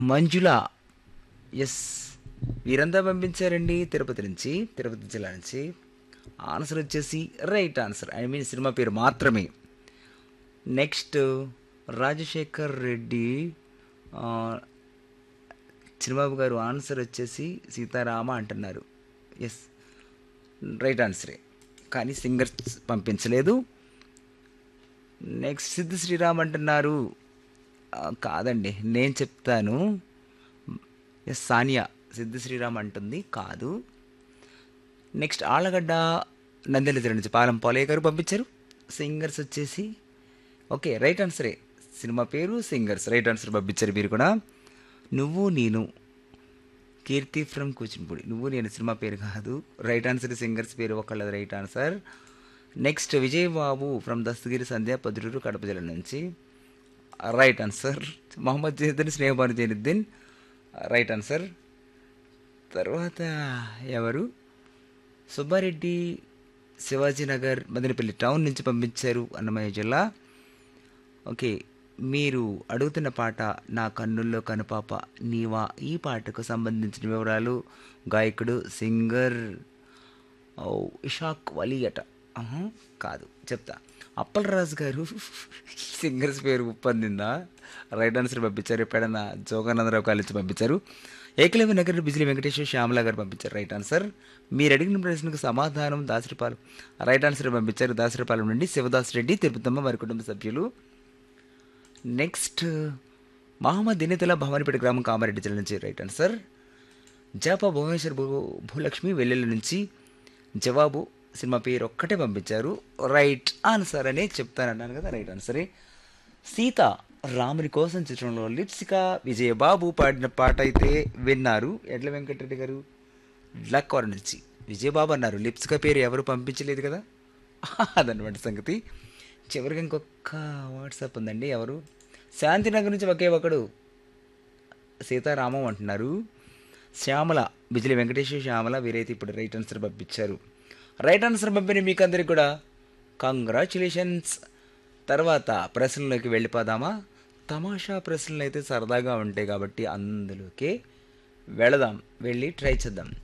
మంజుల yes వీరంతా పంపించారండి తిరుపతి నుంచి తిరుపతి జిల్లా నుంచి ఆన్సర్ వచ్చేసి right answer I mean cinema పేరు మాత్రమే నెక్స్ట్ రాజశేఖర్ రెడ్డి ఆ, చిన్నబాబు గారు ఆన్సర్ వచ్చేసి సీతారామ అంటున్నారు ఎస్ రైట్ ఆన్సరే కానీ సింగర్స్ పంపించలేదు నెక్స్ట్ సిద్ధ శ్రీరామ్ అంటున్నారు ఆ, కాదండి నేను చెప్తాను ఎస్ సానియా సిద్ధ శ్రీరామ్ అంటుంది కాదు నెక్స్ట్ ఆళ్ళగడ్డ నందెల జిల్లా నుంచి పాలం పోలయ్య గారు పంపించారు సింగర్స్ వచ్చేసి ఓకే రైట్ ఆన్సరే సినిమా పేరు సింగర్స్ రైట్ ఆన్సర్ పంపించారు మీరు కూడా నువ్వు నేను కీర్తి ఫ్రమ్ కూచిపూడి నువ్వు నేను సినిమా పేరు కాదు రైట్ ఆన్సర్ సింగర్స్ పేరు ఒకళ్ళది right answer next Vijay Babu from Dastagiri Sandhya Padaluru Kadapa జిల్లా నుంచి right answer Mohammed Zainuddin Snehabanu Zainuddin right answer తర్వాత ఎవరు సుబ్బారెడ్డి శివాజీనగర్ మదనపల్లి టౌన్ నుంచి పంపించారు అన్నమయ్య జిల్లా ఓకే మీరు అడుగుతున్న పాట నా కన్నుల్లో కనుపాప నీవా ఈ పాటకు సంబంధించిన వివరాలు గాయకుడు సింగర్ ఓ, ఇషాక్ వలీ అట ఆహా, కాదు చెప్తా అప్పలరాజు గారు సింగర్స్ పేరు పొందిందా రైట్ ఆన్సర్ పంపించారు ఎప్పుడైనా జోగానందరావు కాలేజ్ పంపించారు ఏకలవ్య నగర్ బిజిలీ వెంకటేశ్వర శ్యామల గారు పంపించారు రైట్ ఆన్సర్ మీరు అడిగిన ప్రశ్నకు సమాధానం దాసరిపాలెం రైట్ ఆన్సర్ పంపించారు దాసరిపాలెం నుండి శివదాస్ రెడ్డి తిరుపతమ్మ వారి కుటుంబ సభ్యులు నెక్స్ట్ మహమ్మద్ దినేతల భవానిపేట గ్రామం కామారెడ్డి జిల్లా నుంచి రైట్ ఆన్సర్ జాపా భువనేశ్వర్ భూ భూలక్ష్మి వెల్లెల నుంచి జవాబు సినిమా పేరు ఒక్కటే పంపించారు రైట్ ఆన్సర్ అనే చెప్తానన్నాను కదా రైట్ ఆన్సరే సీత రాముని కోసం చిత్రంలో లిప్సిక విజయబాబు పాడిన పాట అయితే విన్నారు ఎడ్ల వెంకటరెడ్డి గారు లక్వర్ నుంచి విజయబాబు అన్నారు లిప్సిక పేరు ఎవరు పంపించలేదు కదా అదనమాట సంగతి చివరికి ఇంకొక వాట్సాప్ ఉందండి ఎవరు శాంతినగర్ నుంచి ఒకే ఒకడు సీతారామం అంటున్నారు శ్యామల బిజిలి వెంకటేశ్వర శ్యామల వీరైతే ఇప్పుడు రైట్ ఆన్సర్ పంపించారు రైట్ ఆన్సర్ పంపిన మీకు అందరికి కూడా కంగ్రాచులేషన్స్ తర్వాత ప్రశ్నలోకి వెళ్ళిపోదామా తమాషా ప్రశ్నలు అయితే సరదాగా ఉంటాయి కాబట్టి అందులోకే వెళదాం వెళ్ళి ట్రై చేద్దాం